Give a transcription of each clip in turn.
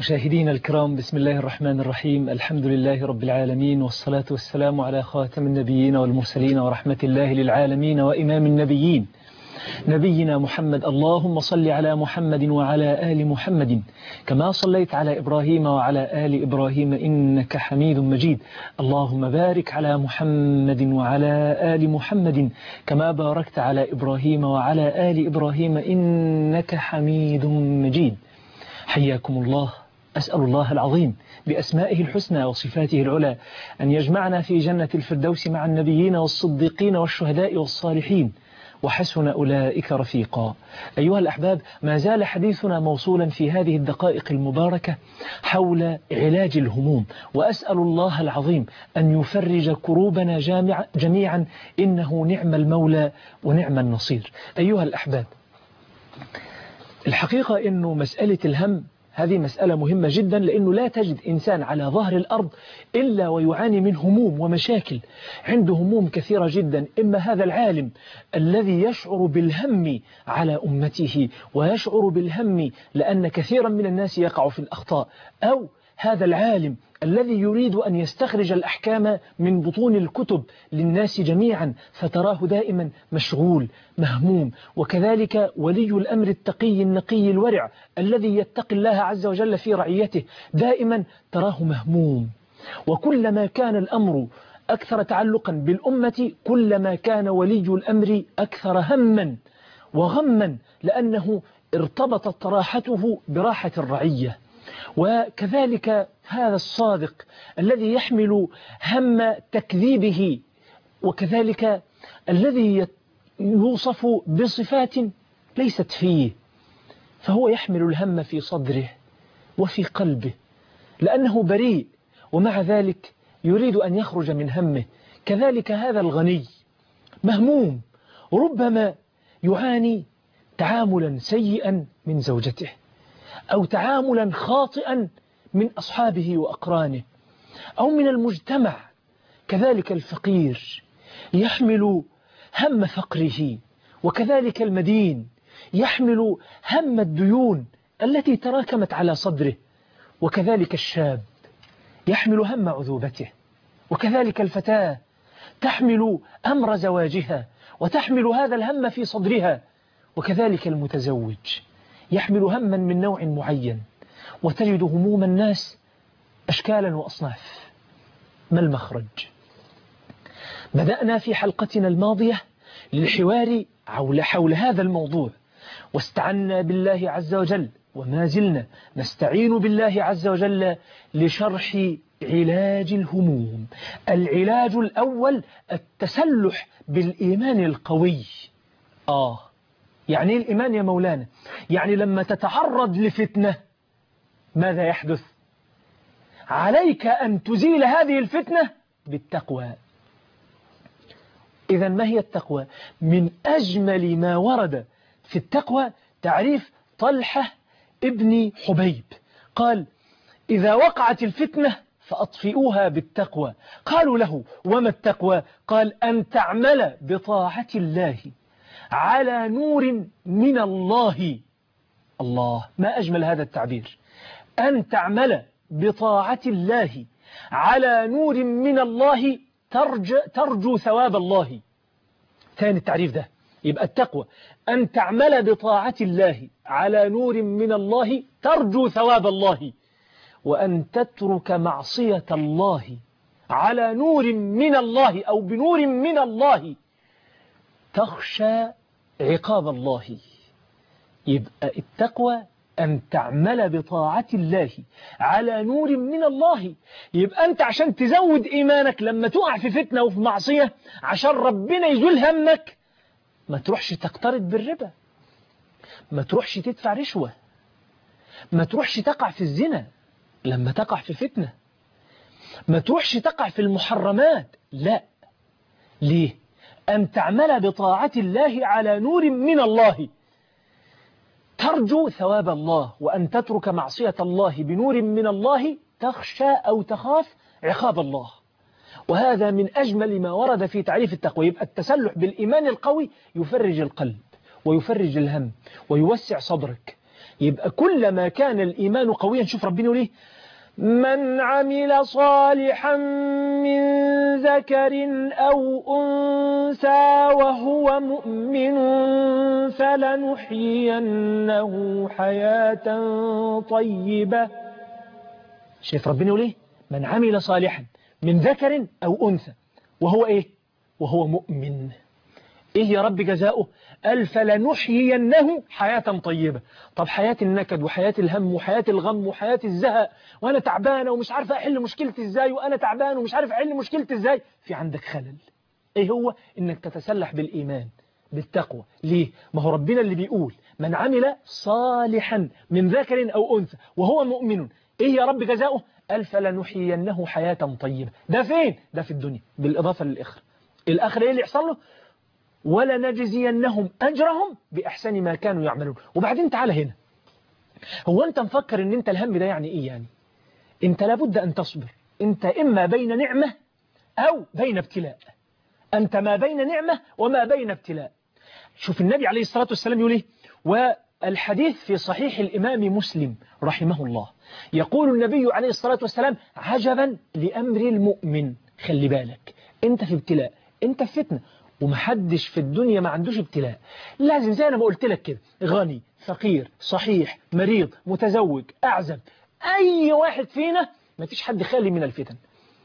مشاهدينا الكرام بسم الله الرحمن الرحيم الحمد لله رب العالمين والصلاة والسلام على خاتم النبيين والمرسلين ورحمة الله للعالمين وإمام النبيين نبينا محمد اللهم صل على محمد وعلى آل محمد كما صليت على إبراهيم وعلى آل إبراهيم إنك حميد مجيد اللهم بارك على محمد وعلى آل محمد كما باركت على إبراهيم وعلى آل إبراهيم إنك حميد مجيد حياكم الله أسأل الله العظيم بأسمائه الحسنى وصفاته العلى أن يجمعنا في جنة الفردوس مع النبيين والصديقين والشهداء والصالحين وحسن أولئك رفيقا أيها الأحباب ما زال حديثنا موصولا في هذه الدقائق المباركة حول علاج الهموم وأسأل الله العظيم أن يفرج كروبنا جامع جميعا إنه نعم المولى ونعم النصير أيها الأحباب الحقيقة أنه مسألة الهم هذه مسألة مهمة جدا لأنه لا تجد إنسان على ظهر الأرض إلا ويعاني من هموم ومشاكل عنده هموم كثيرة جدا إما هذا العالم الذي يشعر بالهم على أمته ويشعر بالهم لأن كثيرا من الناس يقع في الأخطاء أو هذا العالم الذي يريد أن يستخرج الأحكام من بطون الكتب للناس جميعا فتراه دائما مشغول مهموم وكذلك ولي الأمر التقي النقي الورع الذي يتقي الله عز وجل في رعيته دائما تراه مهموم وكلما كان الأمر أكثر تعلقا بالأمة كلما كان ولي الأمر أكثر هما وغما لأنه ارتبطت راحته براحة الرعية وكذلك هذا الصادق الذي يحمل هم تكذيبه وكذلك الذي يوصف بصفات ليست فيه فهو يحمل الهم في صدره وفي قلبه لأنه بريء ومع ذلك يريد أن يخرج من همه كذلك هذا الغني مهموم ربما يعاني تعاملا سيئا من زوجته أو تعاملا خاطئا من أصحابه وأقرانه أو من المجتمع كذلك الفقير يحمل هم فقره وكذلك المدين يحمل هم الديون التي تراكمت على صدره وكذلك الشاب يحمل هم عذوبته وكذلك الفتاة تحمل أمر زواجها وتحمل هذا الهم في صدرها وكذلك المتزوج يحمل هما من نوع معين وتجد هموم الناس أشكالا وأصناف ما المخرج بدأنا في حلقتنا الماضية للحوار حول, حول هذا الموضوع واستعنا بالله عز وجل وما زلنا نستعين بالله عز وجل لشرح علاج الهموم العلاج الأول التسلح بالإيمان القوي آه يعني الإيمان يا مولانا يعني لما تتعرض لفتنة ماذا يحدث عليك أن تزيل هذه الفتنة بالتقوى إذا ما هي التقوى من أجمل ما ورد في التقوى تعريف طلحة ابن حبيب قال إذا وقعت الفتنة فأطفئوها بالتقوى قالوا له وما التقوى قال أن تعمل بطاعة الله على نور من الله الله ما أجمل هذا التعبير أن تعمل بطاعة الله على نور من الله ترجو, ترجو ثواب الله ثاني التعريف ده يبقى التقوى أن تعمل بطاعة الله على نور من الله ترجو ثواب الله وأن تترك معصية الله على نور من الله أو بنور من الله تخشى عقاب الله يبقى التقوى أن تعمل بطاعة الله على نور من الله يبقى أنت عشان تزود إيمانك لما تقع في فتنة وفي معصية عشان ربنا يزول همك ما تروحش تقترض بالربا ما تروحش تدفع رشوة ما تروحش تقع في الزنا لما تقع في فتنة ما تروحش تقع في المحرمات لا ليه أن تعمل بطاعة الله على نور من الله ترجو ثواب الله وأن تترك معصية الله بنور من الله تخشى أو تخاف عقاب الله وهذا من أجمل ما ورد في تعريف التقوى يبقى التسلح بالإيمان القوي يفرج القلب ويفرج الهم ويوسع صدرك يبقى كلما كان الإيمان قويا شوف ربنا يقول ايه من عمل صالحا من ذكر أو أنثى وهو مؤمن فلنحيينه حياة طيبة شايف ربنا يقول ايه من عمل صالحا من ذكر أو أنثى وهو ايه وهو مؤمن ايه يا رب جزاؤه قال فلنحيينه حياة طيبة طب حياة النكد وحياة الهم وحياة الغم وحياة الزهق وانا تعبانة ومش عارف احل مشكلتي ازاي وانا تعبان ومش عارف احل مشكلتي ازاي في عندك خلل ايه هو انك تتسلح بالايمان بالتقوى ليه ما هو ربنا اللي بيقول من عمل صالحا من ذكر او انثى وهو مؤمن ايه يا رب جزاؤه قال فلنحيينه حياة طيبة ده فين ده في الدنيا بالاضافة للاخر الاخر ايه اللي يحصل له ولنجزينهم أجرهم بأحسن ما كانوا يعملون وبعدين تعالى هنا هو أنت مفكر أن أنت الهم ده يعني إيه يعني أنت لابد أن تصبر أنت إما بين نعمة أو بين ابتلاء أنت ما بين نعمة وما بين ابتلاء شوف النبي عليه الصلاة والسلام يقول إيه والحديث في صحيح الإمام مسلم رحمه الله يقول النبي عليه الصلاة والسلام عجبا لأمر المؤمن خلي بالك أنت في ابتلاء أنت في فتنة ومحدش في الدنيا ما عندوش ابتلاء لازم زي أنا ما قلت لك كده غني فقير صحيح مريض متزوج أعزب أي واحد فينا ما فيش حد خالي من الفتن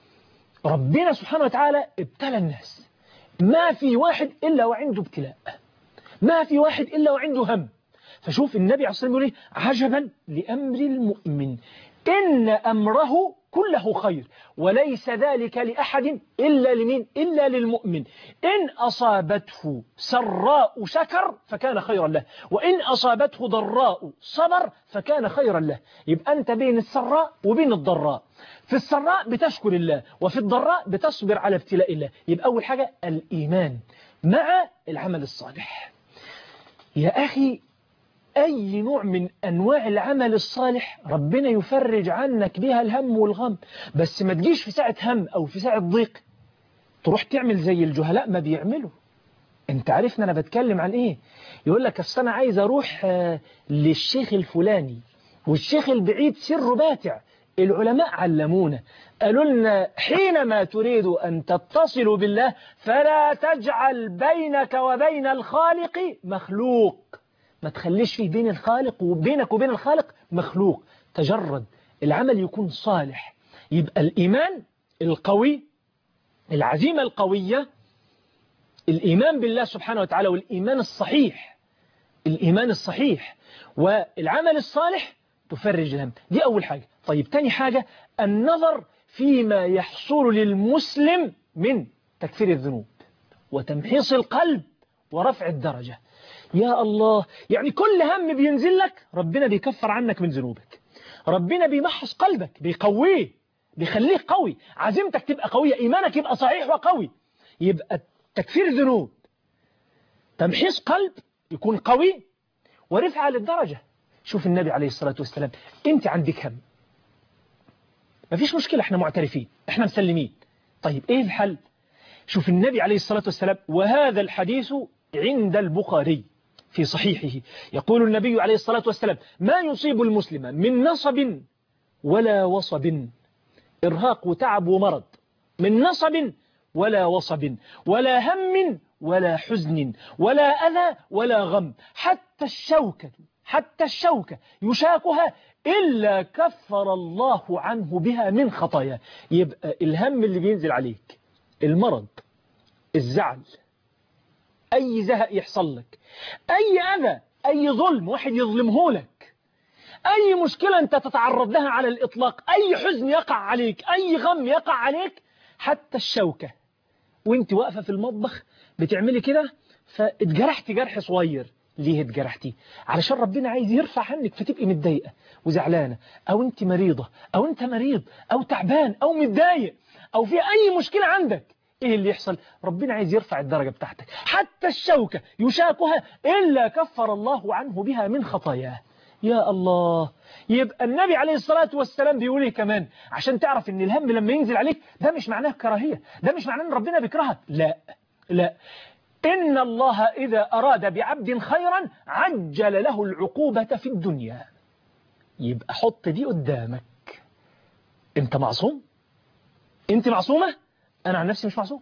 ربنا سبحانه وتعالى ابتلى الناس ما في واحد إلا وعنده ابتلاء ما في واحد إلا وعنده هم فشوف النبي عليه الصلاة والسلام يقول عجبا لأمر المؤمن إن أمره كله خير وليس ذلك لأحد إلا لمن إلا للمؤمن إن أصابته سراء شكر فكان خيرا له وإن أصابته ضراء صبر فكان خيرا له يبقى أنت بين السراء وبين الضراء في السراء بتشكر الله وفي الضراء بتصبر على ابتلاء الله يبقى أول حاجة الإيمان مع العمل الصالح يا أخي أي نوع من أنواع العمل الصالح ربنا يفرج عنك بها الهم والغم بس ما تجيش في ساعة هم أو في ساعة ضيق تروح تعمل زي الجهلاء ما بيعملوا انت عارفنا أنا بتكلم عن إيه يقول لك أصل أنا عايز أروح للشيخ الفلاني والشيخ البعيد سره باتع العلماء علمونا قالوا لنا حينما تريد أن تتصل بالله فلا تجعل بينك وبين الخالق مخلوق ما تخليش فيه بين الخالق وبينك وبين الخالق مخلوق تجرد العمل يكون صالح يبقى الإيمان القوي العزيمة القوية الإيمان بالله سبحانه وتعالى والإيمان الصحيح الإيمان الصحيح والعمل الصالح تفرج الهم دي أول حاجة طيب تاني حاجة النظر فيما يحصل للمسلم من تكفير الذنوب وتمحيص القلب ورفع الدرجة يا الله يعني كل هم بينزل لك ربنا بيكفر عنك من ذنوبك ربنا بيمحص قلبك بيقويه بيخليه قوي عزيمتك تبقى قوية إيمانك يبقى صحيح وقوي يبقى تكفير ذنوب تمحيص قلب يكون قوي ورفعة للدرجة شوف النبي عليه الصلاة والسلام انت عندك هم مفيش مشكلة احنا معترفين احنا مسلمين طيب ايه الحل شوف النبي عليه الصلاة والسلام وهذا الحديث عند البخاري في صحيحه يقول النبي عليه الصلاة والسلام ما يصيب المسلم من نصب ولا وصب إرهاق وتعب ومرض من نصب ولا وصب ولا هم ولا حزن ولا أذى ولا غم حتى الشوكة حتى الشوكة يشاكها إلا كفر الله عنه بها من خطايا يبقى الهم اللي بينزل عليك المرض الزعل أي زهق يحصل لك أي أذى أي ظلم واحد يظلمه لك أي مشكلة أنت تتعرض لها على الإطلاق أي حزن يقع عليك أي غم يقع عليك حتى الشوكة وانت واقفة في المطبخ بتعملي كده فاتجرحتي جرح صغير ليه اتجرحتي علشان ربنا عايز يرفع عنك فتبقي متضايقة وزعلانة أو انت مريضة أو انت مريض أو تعبان أو متضايق أو في أي مشكلة عندك ايه اللي يحصل ربنا عايز يرفع الدرجة بتاعتك حتى الشوكة يشاكها إلا كفر الله عنه بها من خطاياه يا الله يبقى النبي عليه الصلاة والسلام بيقول ايه كمان عشان تعرف ان الهم لما ينزل عليك ده مش معناه كراهية ده مش معناه ان ربنا بيكرهك لا لا إن الله إذا أراد بعبد خيرا عجل له العقوبة في الدنيا يبقى حط دي قدامك انت معصوم انت معصومة انا عن نفسي مش معصوم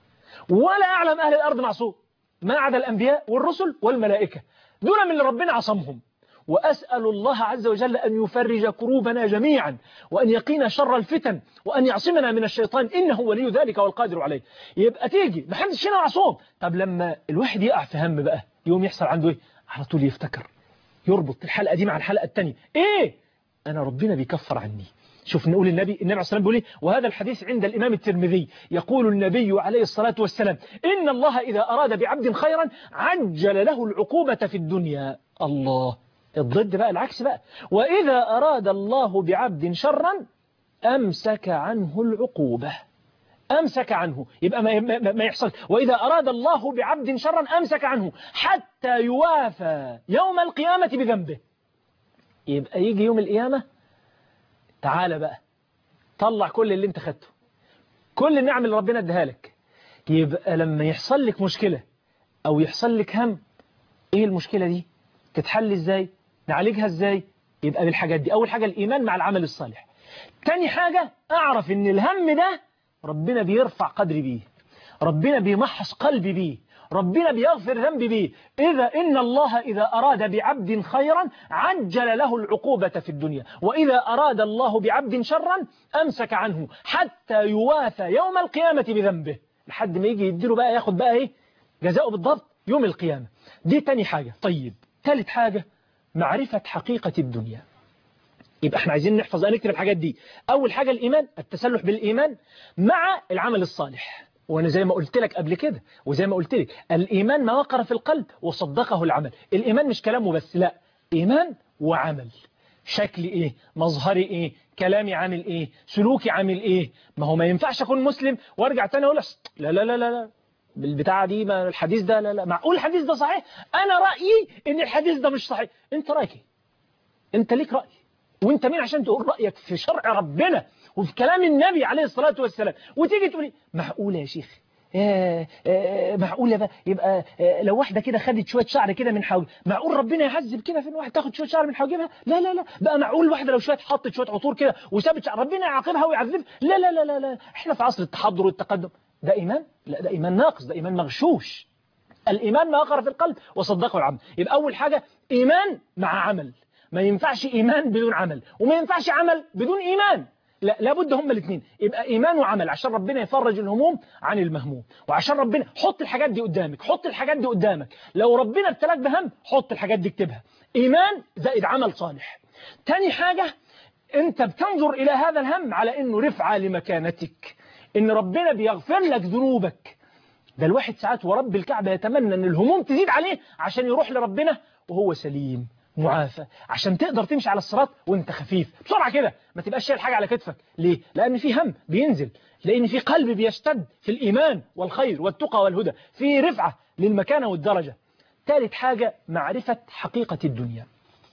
ولا اعلم اهل الارض معصوم ما عدا الانبياء والرسل والملائكة دول من اللي ربنا عصمهم وأسأل الله عز وجل أن يفرج كروبنا جميعا وأن يقينا شر الفتن وأن يعصمنا من الشيطان إنه ولي ذلك والقادر عليه يبقى تيجي ما حدش هنا معصوم طب لما الواحد يقع في هم بقى يوم يحصل عنده إيه على طول يفتكر يربط الحلقة دي مع الحلقة الثانية إيه أنا ربنا بيكفر عني شوف نقول النبي النبي عليه الصلاة والسلام بيقول إيه وهذا الحديث عند الإمام الترمذي يقول النبي عليه الصلاة والسلام إن الله إذا أراد بعبد خيرا عجل له العقوبة في الدنيا الله الضد بقى العكس بقى وإذا أراد الله بعبد شرا أمسك عنه العقوبة أمسك عنه يبقى ما, ما, ما يحصل وإذا أراد الله بعبد شرا أمسك عنه حتى يوافى يوم القيامة بذنبه يبقى يجي يوم القيامة تعالى بقى طلع كل اللي انت خدته كل النعم اللي ربنا اداها لك يبقى لما يحصل لك مشكلة أو يحصل لك هم إيه المشكلة دي تتحل إزاي نعالجها إزاي يبقى بالحاجات دي أول حاجة الإيمان مع العمل الصالح تاني حاجة أعرف إن الهم ده ربنا بيرفع قدري بيه ربنا بيمحص قلبي بيه ربنا بيغفر ذنبي بيه إذا إن الله إذا أراد بعبد خيرا عجل له العقوبة في الدنيا وإذا أراد الله بعبد شرا أمسك عنه حتى يوافى يوم القيامة بذنبه لحد ما يجي يديله بقى ياخد بقى إيه جزاؤه بالضبط يوم القيامة دي تاني حاجة طيب ثالث حاجة معرفة حقيقة الدنيا يبقى احنا عايزين نحفظ نكتب الحاجات دي أول حاجة الإيمان التسلح بالإيمان مع العمل الصالح وأنا زي ما قلت لك قبل كده وزي ما قلت لك الإيمان ما وقر في القلب وصدقه العمل الإيمان مش كلامه بس لا إيمان وعمل شكلي إيه مظهري إيه كلامي عامل إيه سلوكي عامل إيه ما هو ما ينفعش أكون مسلم وارجع تاني أقول لا لا لا لا, لا. بالبتاعة دي ما الحديث ده لا لا معقول الحديث ده صحيح أنا رأيي إن الحديث ده مش صحيح أنت رأيك إيه أنت ليك رأي وانت مين عشان تقول رأيك في شرع ربنا وفي كلام النبي عليه الصلاة والسلام وتيجي تقولي معقولة يا شيخ آه آه معقولة بقى يبقى آه لو واحدة كده خدت شوية شعر كده من حواجب معقول ربنا يعذب كده في واحد تاخد شوية شعر من حواجبها لا لا لا بقى معقول واحدة لو شوية حطت شوية عطور كده وسابت شعر ربنا يعاقبها ويعذبها لا لا لا لا لا احنا في عصر التحضر والتقدم ده إيمان لا ده إيمان ناقص ده إيمان مغشوش الإيمان ما وقر في القلب وصدقه العمل يبقى أول حاجة إيمان مع عمل ما ينفعش إيمان بدون عمل وما ينفعش عمل بدون إيمان لا لابد هما الاثنين يبقى إيمان وعمل عشان ربنا يفرج الهموم عن المهموم وعشان ربنا حط الحاجات دي قدامك حط الحاجات دي قدامك لو ربنا ابتلاك بهم حط الحاجات دي اكتبها إيمان زائد عمل صالح تاني حاجة انت بتنظر إلى هذا الهم على انه رفعة لمكانتك ان ربنا بيغفر لك ذنوبك ده الواحد ساعات ورب الكعبة يتمنى ان الهموم تزيد عليه عشان يروح لربنا وهو سليم معافى عشان تقدر تمشي على الصراط وانت خفيف بسرعة كده ما تبقاش شايل حاجة على كتفك ليه؟ لأن في هم بينزل لأن في قلب بيشتد في الإيمان والخير والتقى والهدى في رفعة للمكانة والدرجة ثالث حاجة معرفة حقيقة الدنيا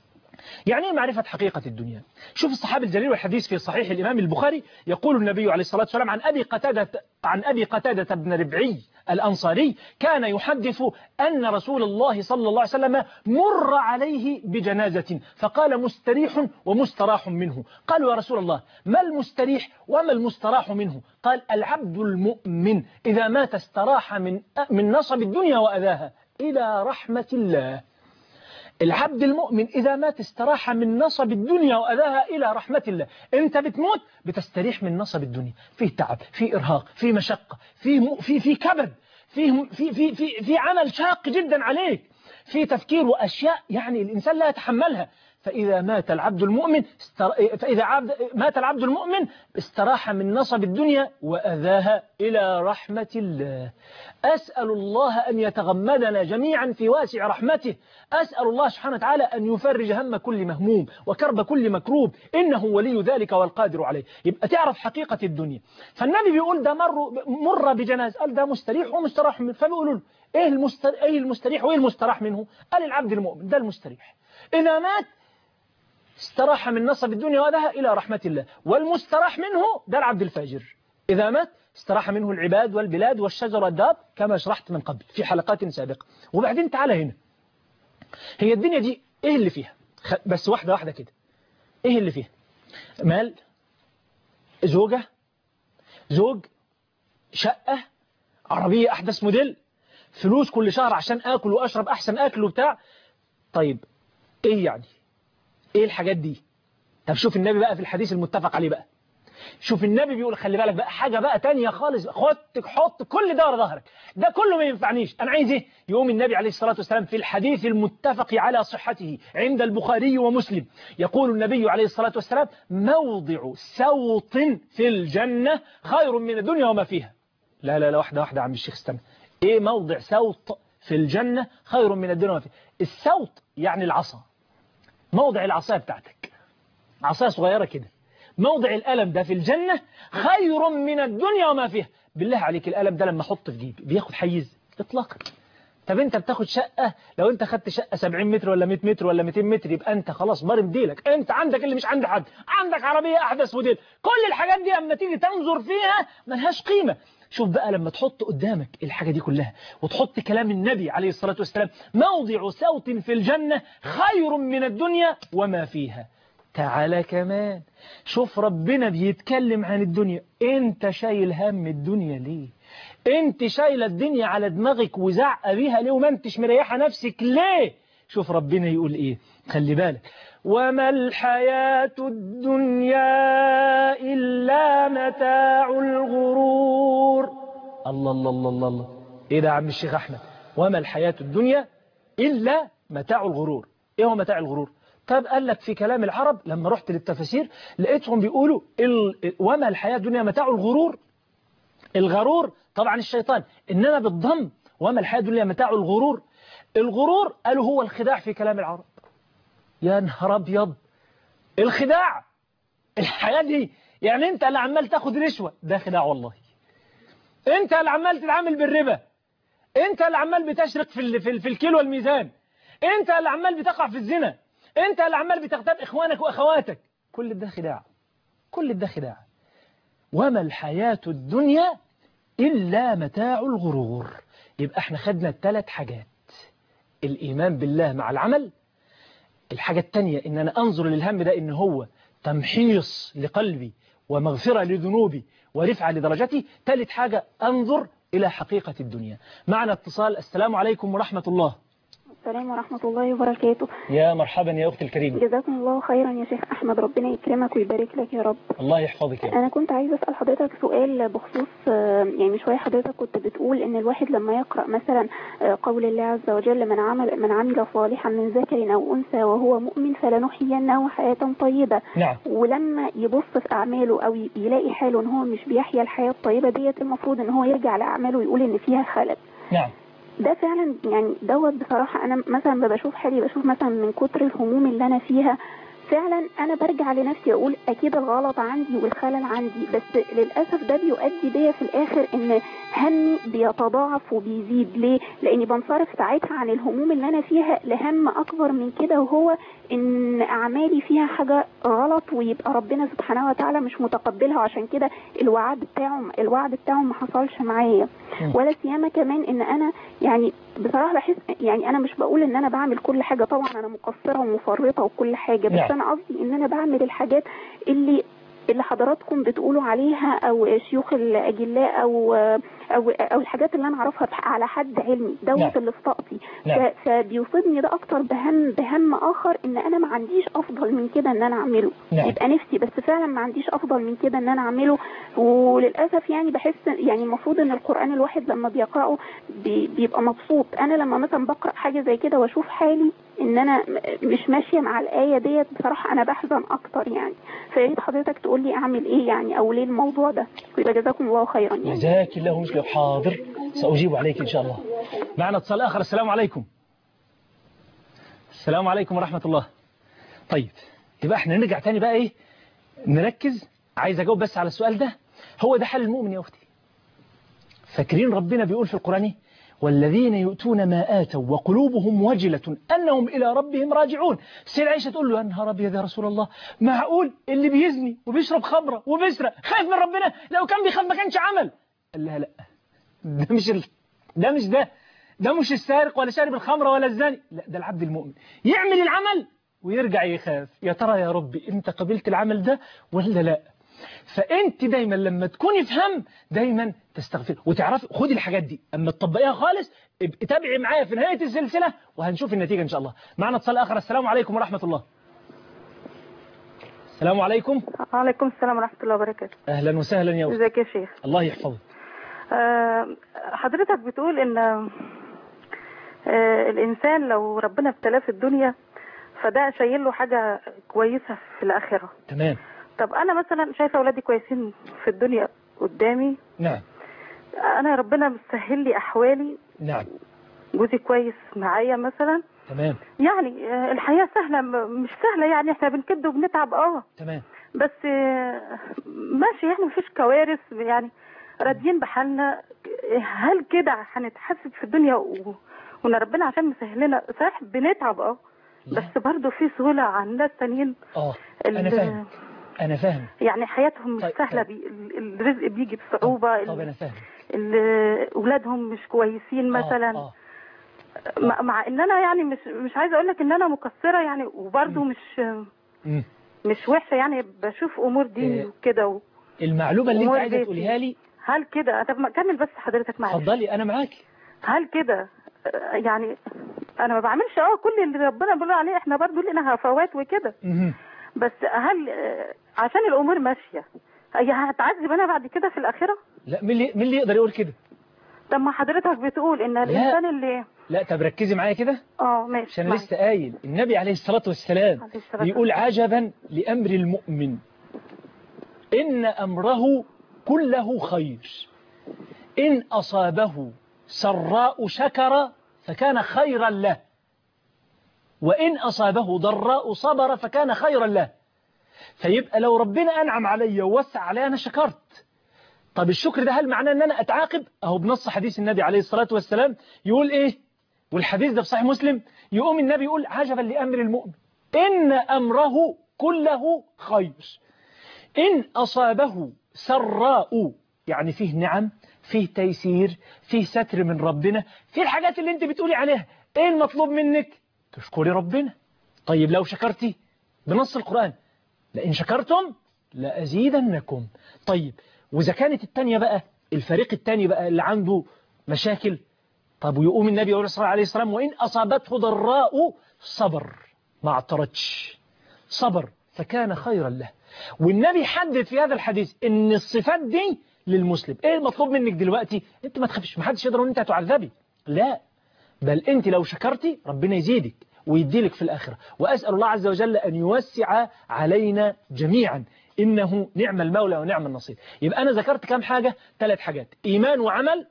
يعني ايه معرفة حقيقة الدنيا شوف الصحابي الجليل والحديث في صحيح الإمام البخاري يقول النبي عليه الصلاة والسلام عن أبي قتادة عن أبي قتادة بن ربعي الأنصاري كان يحدث أن رسول الله صلى الله عليه وسلم مر عليه بجنازة فقال مستريح ومستراح منه قالوا يا رسول الله ما المستريح وما المستراح منه قال العبد المؤمن إذا مات استراح من من نصب الدنيا وأذاها إلى رحمة الله العبد المؤمن إذا مات استراح من نصب الدنيا وأذاها إلى رحمة الله أنت بتموت بتستريح من نصب الدنيا في تعب في إرهاق في مشقة في م... في في كبد في في في في, في عمل شاق جدا عليك في تفكير وأشياء يعني الإنسان لا يتحملها فإذا مات العبد المؤمن استر... فإذا عبد... مات العبد المؤمن استراح من نصب الدنيا وأذاها إلى رحمة الله أسأل الله أن يتغمدنا جميعا في واسع رحمته أسأل الله سبحانه وتعالى أن يفرج هم كل مهموم وكرب كل مكروب إنه ولي ذلك والقادر عليه يبقى تعرف حقيقة الدنيا فالنبي بيقول ده مر, مر بجناز قال ده مستريح ومستراح منه فبيقولوا له إيه, المستر... إيه المستريح وإيه المستراح منه قال العبد المؤمن ده المستريح إذا مات استراح من نصب الدنيا وذها إلى رحمة الله والمستراح منه ده العبد الفاجر إذا مات استراح منه العباد والبلاد والشجر والداب كما شرحت من قبل في حلقات سابقة وبعدين تعالى هنا هي الدنيا دي ايه اللي فيها بس واحدة واحدة كده ايه اللي فيها مال زوجة زوج شقة عربية أحدث موديل فلوس كل شهر عشان آكل وأشرب أحسن أكل وبتاع طيب إيه يعني إيه الحاجات دي طب شوف النبي بقى في الحديث المتفق عليه بقى شوف النبي بيقول خلي بالك بقى حاجة بقى تانية خالص حط حط كل ده ورا ظهرك ده كله ما ينفعنيش أنا عايز إيه يقوم النبي عليه الصلاة والسلام في الحديث المتفق على صحته عند البخاري ومسلم يقول النبي عليه الصلاة والسلام موضع سوط في الجنة خير من الدنيا وما فيها لا لا لا واحدة واحدة يا عم الشيخ استنى إيه موضع سوط في الجنة خير من الدنيا وما فيها السوط يعني العصا موضع العصا بتاعتك عصا صغيرة كده موضع الألم ده في الجنة خير من الدنيا وما فيها بالله عليك الألم ده لما احط في جيبي بياخد حيز اطلاقا طب انت بتاخد شقة لو انت خدت شقة 70 متر ولا 100 متر ولا 200 متر يبقى انت خلاص ضارب ديلك انت عندك اللي مش عند حد عندك عربية احدث موديل كل الحاجات دي اما تيجي تنظر فيها ملهاش قيمة شوف بقى لما تحط قدامك الحاجة دي كلها وتحط كلام النبي عليه الصلاة والسلام موضع صوت في الجنة خير من الدنيا وما فيها تعالى كمان شوف ربنا بيتكلم عن الدنيا انت شايل هم الدنيا ليه انت شايله الدنيا على دماغك وزعق بيها ليه وما انتش مريحه نفسك ليه شوف ربنا يقول ايه خلي بالك وما الحياة الدنيا إلا متاع الغرور الله الله الله الله, الله. ايه ده يا عم الشيخ احمد وما الحياة الدنيا إلا متاع الغرور ايه هو متاع الغرور طب قال لك في كلام العرب لما رحت للتفاسير لقيتهم بيقولوا ال... وما الحياة الدنيا متاع الغرور الغرور طبعا الشيطان إنما بالضم وما الحياة الدنيا متاع الغرور الغرور قالوا هو الخداع في كلام العرب يا نهار أبيض الخداع الحياة دي يعني أنت اللي عمال تاخد رشوة ده خداع والله أنت اللي عمال تتعامل بالربا أنت اللي عمال بتشرق في ال... في, ال... في الكيلو والميزان أنت اللي عمال بتقع في الزنا أنت اللي عمال بتغتاب إخوانك وأخواتك كل ده خداع كل ده خداع وما الحياة الدنيا إلا متاع الغرور يبقى احنا خدنا الثلاث حاجات الإيمان بالله مع العمل الحاجة الثانية إن أنا أنظر للهم ده إن هو تمحيص لقلبي ومغفرة لذنوبي ورفعة لدرجتي ثالث حاجة أنظر إلى حقيقة الدنيا معنا اتصال السلام عليكم ورحمة الله السلام ورحمة الله وبركاته يا مرحبا يا أختي الكريمة جزاكم الله خيرا يا شيخ أحمد ربنا يكرمك ويبارك لك يا رب الله يحفظك يا أنا كنت عايزة أسأل حضرتك سؤال بخصوص يعني من شوية حضرتك كنت بتقول إن الواحد لما يقرأ مثلا قول الله عز وجل من عمل من عمل صالحا من ذكر أو أنثى وهو مؤمن فلنحيينه حياة طيبة نعم ولما يبص في أعماله أو يلاقي حاله إن هو مش بيحيا الحياة الطيبة ديت المفروض إن هو يرجع لأعماله ويقول إن فيها خلل نعم ده فعلا يعني دوت بصراحة أنا مثلا لما بشوف حالي بشوف مثلا من كتر الهموم اللي أنا فيها فعلا أنا برجع لنفسي أقول أكيد الغلط عندي والخلل عندي بس للأسف ده بيؤدي بيا في الآخر إن همي بيتضاعف وبيزيد ليه؟ لأني بنصرف ساعتها عن الهموم اللي أنا فيها لهم أكبر من كده وهو إن أعمالي فيها حاجة غلط ويبقى ربنا سبحانه وتعالى مش متقبلها وعشان كده الوعد بتاعه الوعد بتاعه ما حصلش معايا ولا سيما كمان إن أنا يعني بصراحة بحس يعني أنا مش بقول إن أنا بعمل كل حاجة طبعا أنا مقصرة ومفرطة وكل حاجة بس نعم. أنا قصدي إن أنا بعمل الحاجات اللي اللي حضراتكم بتقولوا عليها او شيوخ الاجلاء او او او الحاجات اللي انا اعرفها على حد علمي دوت نعم. اللي في طاقتي نعم. ف- فبيصيبني ده اكتر بهم بهم اخر ان انا ما عنديش افضل من كده ان انا اعمله نعم. يبقى نفسي بس فعلا ما عنديش افضل من كده ان انا اعمله وللاسف يعني بحس يعني المفروض ان القران الواحد لما بيقراه بي- بيبقى مبسوط انا لما مثلا بقرا حاجه زي كده واشوف حالي ان انا م- مش ماشيه مع الايه ديت بصراحه انا بحزن اكتر يعني فيا ريت حضرتك تقول لي اعمل ايه يعني او ليه الموضوع ده ويبقى جزاكم الله خيرا يعني جزاك الله مثله حاضر سأجيب عليك إن شاء الله معنا اتصال آخر السلام عليكم السلام عليكم ورحمة الله طيب يبقى احنا نرجع تاني بقى ايه نركز عايز اجاوب بس على السؤال ده هو ده حال المؤمن يا اختي فاكرين ربنا بيقول في القرآن ايه والذين يؤتون ما آتوا وقلوبهم وجلة أنهم إلى ربهم راجعون سيد عائشة تقول له يا نهار أبيض يا رسول الله معقول اللي بيزني وبيشرب خمرة وبيسرق خايف من ربنا لو كان بيخاف ما كانش عمل قال لها لا ده مش ال... ده مش ده ده مش السارق ولا شارب الخمرة ولا الزاني لا ده العبد المؤمن يعمل العمل ويرجع يخاف يا ترى يا ربي انت قبلت العمل ده ولا لا فانت دايما لما تكوني في هم دايما تستغفر وتعرفي خدي الحاجات دي اما تطبقيها خالص ابقي تابعي معايا في نهايه السلسله وهنشوف النتيجه ان شاء الله معنا اتصال اخر السلام عليكم ورحمه الله السلام عليكم وعليكم السلام ورحمة الله وبركاته اهلا وسهلا يا أخت. ازيك يا شيخ الله يحفظك آه، حضرتك بتقول ان آه، الانسان لو ربنا ابتلاه في الدنيا فده شايل له حاجة كويسة في الآخرة تمام طب أنا مثلا شايفة أولادي كويسين في الدنيا قدامي نعم أنا ربنا مسهل لي أحوالي نعم جوزي كويس معايا مثلا تمام يعني آه، الحياة سهلة م- مش سهلة يعني احنا بنكد وبنتعب اه تمام بس آه، ماشي يعني مفيش كوارث يعني راضيين بحالنا هل كده هنتحسب في الدنيا و... وان ربنا عشان مسهل لنا صحيح بنتعب اه لا. بس برضه في سهولة عن الناس تانيين اه ال- انا فاهم انا فاهم يعني حياتهم مش طيب، سهلة طيب. بي... ال- الرزق بيجي بصعوبة طب انا فاهم ال- اولادهم مش كويسين مثلا آه. آه. مع, مع ان انا يعني مش مش عايزه اقول لك ان انا مقصره يعني وبرضه مش مم. مش وحشه يعني بشوف امور ديني إيه. وكده و... المعلومه اللي انت أمور عايزه بيتي. تقوليها لي هل كده طب ما كمل بس حضرتك معلش اتفضلي انا معاكي هل كده آه، يعني انا ما بعملش اه كل اللي ربنا بيقول عليه احنا برضه لنا هفوات وكده مهم. بس هل آه، عشان الامور ماشيه هي هتعذب انا بعد كده في الاخره لا مين اللي مين اللي يقدر يقول كده طب ما حضرتك بتقول ان الانسان اللي لا طب ركزي معايا كده اه ماشي عشان انا معاك. لسه قايل النبي عليه الصلاه والسلام عليه الصلاة بيقول عجبا لامر المؤمن ان امره كله خير ان اصابه سراء شكر فكان خيرا له وان اصابه ضراء صبر فكان خيرا له فيبقى لو ربنا انعم عليا ووسع عليا انا شكرت طب الشكر ده هل معناه ان انا اتعاقب اهو بنص حديث النبي عليه الصلاه والسلام يقول ايه والحديث ده في صحيح مسلم يقوم النبي يقول عجبا لامر المؤمن ان امره كله خير ان اصابه سراء يعني فيه نعم فيه تيسير فيه ستر من ربنا فيه الحاجات اللي انت بتقولي عليها ايه المطلوب منك تشكري ربنا طيب لو شكرتي بنص القرآن لئن شكرتم لأزيدنكم طيب وإذا كانت التانية بقى الفريق التاني بقى اللي عنده مشاكل طب ويقوم النبي يقول صلى الله عليه وسلم وإن أصابته ضراء صبر ما اعترضش صبر فكان خيرا له والنبي حدد في هذا الحديث ان الصفات دي للمسلم ايه المطلوب منك دلوقتي انت ما تخافش ما حدش يقدر ان انت تعذبي لا بل انت لو شكرتي ربنا يزيدك ويديلك في الآخرة وأسأل الله عز وجل أن يوسع علينا جميعا إنه نعم المولى ونعم النصير يبقى أنا ذكرت كام حاجة ثلاث حاجات إيمان وعمل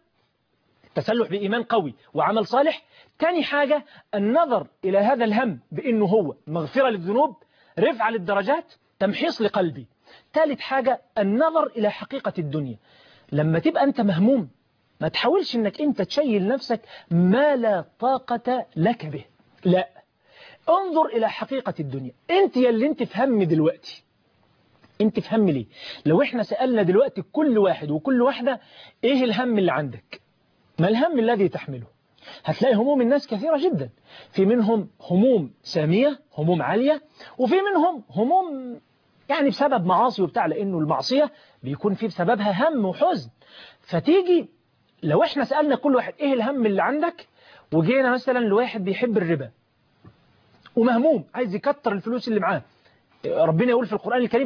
تسلح بإيمان قوي وعمل صالح تاني حاجة النظر إلى هذا الهم بأنه هو مغفرة للذنوب رفع للدرجات تمحيص لقلبي ثالث حاجة النظر إلى حقيقة الدنيا لما تبقى أنت مهموم ما تحاولش أنك أنت تشيل نفسك ما لا طاقة لك به لا انظر إلى حقيقة الدنيا أنت يا اللي أنت في هم دلوقتي أنت في هم ليه لو إحنا سألنا دلوقتي كل واحد وكل واحدة إيه الهم اللي عندك ما الهم الذي تحمله هتلاقي هموم الناس كثيرة جدا في منهم هموم سامية هموم عالية وفي منهم هموم يعني بسبب معاصي وبتاع لأنه المعصية بيكون في بسببها هم وحزن فتيجي لو احنا سألنا كل واحد ايه الهم اللي عندك وجينا مثلا لواحد بيحب الربا ومهموم عايز يكتر الفلوس اللي معاه ربنا يقول في القرآن الكريم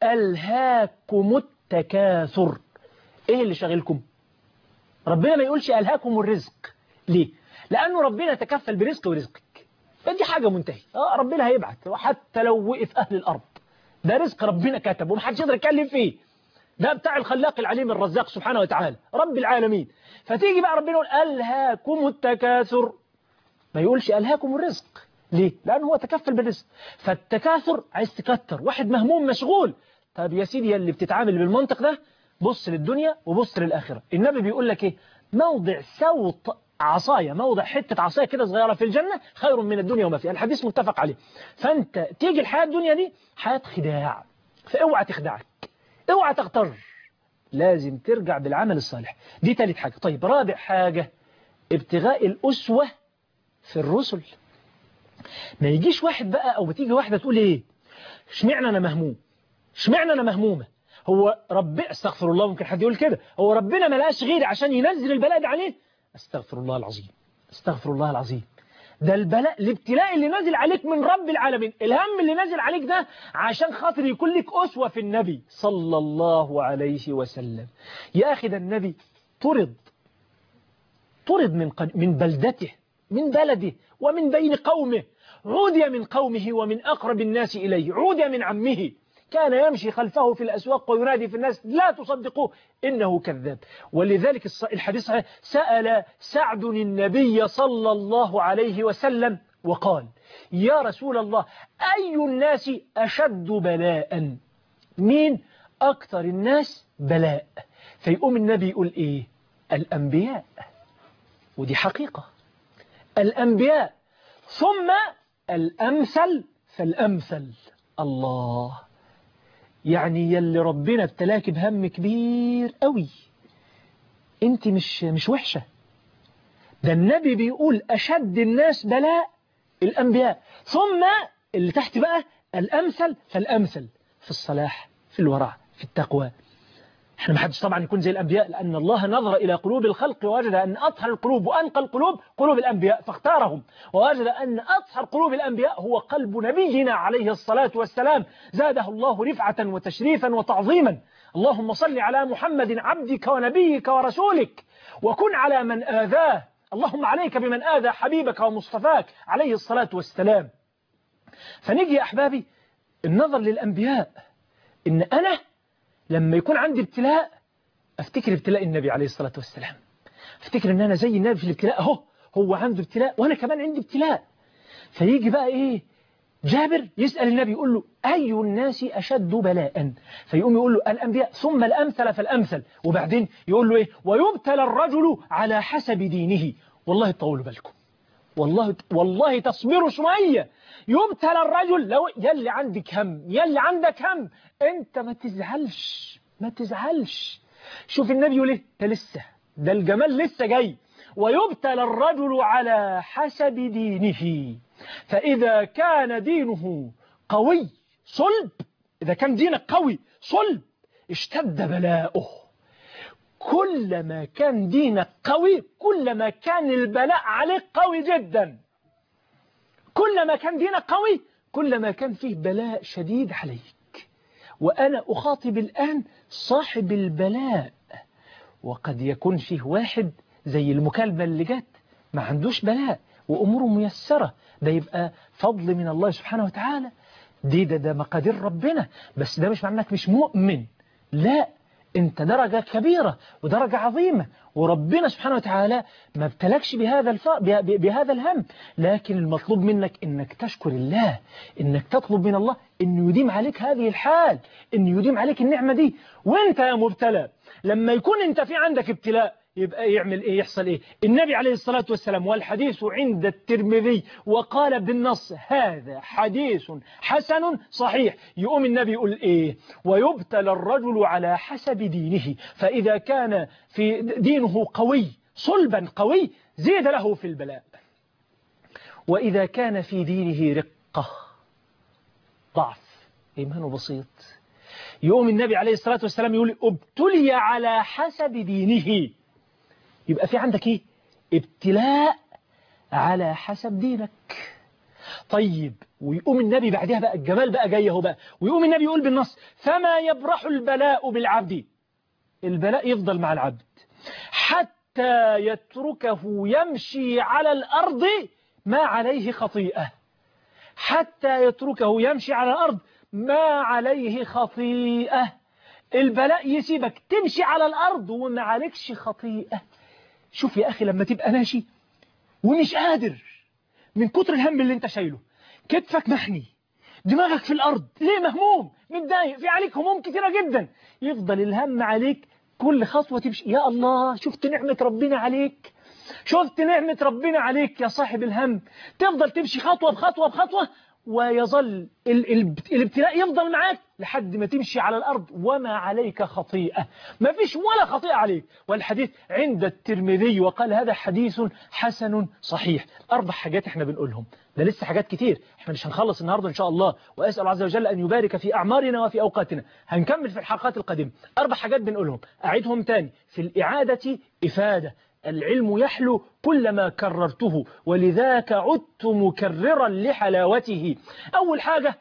ألهاكم التكاثر ايه اللي شاغلكم ربنا ما يقولش ألهاكم الرزق ليه لأنه ربنا تكفل برزق ورزقك فدي حاجة منتهية آه ربنا هيبعت حتى لو وقف أهل الأرض ده رزق ربنا كتب ومحدش يقدر يتكلم فيه ده بتاع الخلاق العليم الرزاق سبحانه وتعالى رب العالمين فتيجي بقى ربنا يقول ألهاكم التكاثر ما يقولش ألهاكم الرزق ليه؟ لأنه هو تكفل بالرزق فالتكاثر عايز تكتر واحد مهموم مشغول طب يا سيدي اللي بتتعامل بالمنطق ده بص للدنيا وبص للآخرة النبي بيقول لك إيه موضع سوط عصاية موضع حتة عصاية كده صغيرة في الجنة خير من الدنيا وما فيها الحديث متفق عليه فأنت تيجي الحياة الدنيا دي حياة خداع فاوعى تخدعك اوعى تغتر لازم ترجع بالعمل الصالح دي تالت حاجة طيب رابع حاجة ابتغاء الأسوة في الرسل ما يجيش واحد بقى أو بتيجي واحدة تقول إيه اشمعنى أنا مهموم اشمعنى أنا مهمومة هو رب استغفر الله ممكن حد يقول كده هو ربنا ما لقاش غيري عشان ينزل البلاء ده عليه استغفر الله العظيم استغفر الله العظيم ده البلاء الابتلاء اللي نازل عليك من رب العالمين الهم اللي نازل عليك ده عشان خاطر يكون لك أسوة في النبي صلى الله عليه وسلم يا أخي ده النبي طرد طرد من من بلدته من بلده ومن بين قومه عودي من قومه ومن أقرب الناس إليه عودي من عمه كان يمشي خلفه في الأسواق وينادي في الناس لا تصدقوه إنه كذاب ولذلك الحديث صحيح سأل سعد النبي صلى الله عليه وسلم وقال يا رسول الله أي الناس أشد بلاء مين أكثر الناس بلاء فيقوم النبي يقول إيه الأنبياء ودي حقيقة الأنبياء ثم الأمثل فالأمثل الله يعني يلي ربنا ابتلاك بهم كبير قوي انت مش مش وحشة ده النبي بيقول أشد الناس بلاء الأنبياء ثم اللي تحت بقى الأمثل فالأمثل في الصلاح في الورع في التقوى احنا ما حدش طبعا يكون زي الأنبياء لأن الله نظر إلى قلوب الخلق ووجد أن أطهر القلوب وأنقى القلوب قلوب الأنبياء فاختارهم ووجد أن أطهر قلوب الأنبياء هو قلب نبينا عليه الصلاة والسلام زاده الله رفعة وتشريفا وتعظيما اللهم صل على محمد عبدك ونبيك ورسولك وكن على من آذاه اللهم عليك بمن آذى حبيبك ومصطفاك عليه الصلاة والسلام فنيجي يا أحبابي النظر للأنبياء إن أنا لما يكون عندي ابتلاء افتكر ابتلاء النبي عليه الصلاة والسلام افتكر ان انا زي النبي في الابتلاء اهو هو عنده ابتلاء وانا كمان عندي ابتلاء فيجي بقى ايه جابر يسأل النبي يقول له أي الناس أشد بلاء فيقوم يقول له الأنبياء ثم الأمثل فالأمثل وبعدين يقول له إيه ويبتلى الرجل على حسب دينه والله طولوا بالكم والله والله تصبروا شوية يبتلى الرجل لو يلي عندك هم يلي عندك هم انت ما تزعلش ما تزعلش شوف النبي يقول ايه ده لسه ده الجمال لسه جاي ويبتلى الرجل على حسب دينه فإذا كان دينه قوي صلب إذا كان دينك قوي صلب اشتد بلاؤه كلما كان دينك قوي كلما كان البلاء عليك قوي جدا كلما كان دينك قوي كلما كان فيه بلاء شديد عليك وأنا أخاطب الآن صاحب البلاء وقد يكون فيه واحد زي المكالمة اللي جت ما عندوش بلاء وأموره ميسرة ده يبقى فضل من الله سبحانه وتعالى دي ده, ده مقادير ربنا بس ده مش معناك مش مؤمن لا انت درجة كبيرة ودرجة عظيمة وربنا سبحانه وتعالى ما ابتلكش بهذا الف... بهذا الهم لكن المطلوب منك انك تشكر الله انك تطلب من الله انه يديم عليك هذه الحال انه يديم عليك النعمة دي وانت يا مبتلى لما يكون انت في عندك ابتلاء يبقى يعمل ايه يحصل ايه النبي عليه الصلاة والسلام والحديث عند الترمذي وقال بالنص هذا حديث حسن صحيح يقوم النبي يقول ايه ويبتلى الرجل على حسب دينه فإذا كان في دينه قوي صلبا قوي زيد له في البلاء وإذا كان في دينه رقة ضعف إيمانه بسيط يقوم النبي عليه الصلاة والسلام يقول ابتلي على حسب دينه يبقى في عندك ايه ابتلاء على حسب دينك طيب ويقوم النبي بعدها بقى الجمال بقى جاي اهو بقى ويقوم النبي يقول بالنص فما يبرح البلاء بالعبد البلاء يفضل مع العبد حتى يتركه يمشي على الأرض ما عليه خطيئة حتى يتركه يمشي على الأرض ما عليه خطيئة البلاء يسيبك تمشي على الأرض وما عليكش خطيئة شوف يا أخي لما تبقى ماشي ومش قادر من كتر الهم اللي انت شايله كتفك محني دماغك في الأرض ليه مهموم متضايق في عليك هموم كتيرة جدا يفضل الهم عليك كل خطوة تمشي يا الله شفت نعمة ربنا عليك شفت نعمة ربنا عليك يا صاحب الهم تفضل تمشي خطوة بخطوة بخطوة ويظل ال- ال- الابتلاء يفضل معاك لحد ما تمشي على الأرض وما عليك خطيئة ما فيش ولا خطيئة عليك والحديث عند الترمذي وقال هذا حديث حسن صحيح أربع حاجات احنا بنقولهم ده لسه حاجات كتير احنا مش هنخلص النهاردة إن شاء الله وأسأل الله عز وجل أن يبارك في أعمارنا وفي أوقاتنا هنكمل في الحلقات القادمة أربع حاجات بنقولهم أعيدهم تاني في الإعادة إفادة العلم يحلو كلما كررته ولذاك عدت مكررا لحلاوته أول حاجة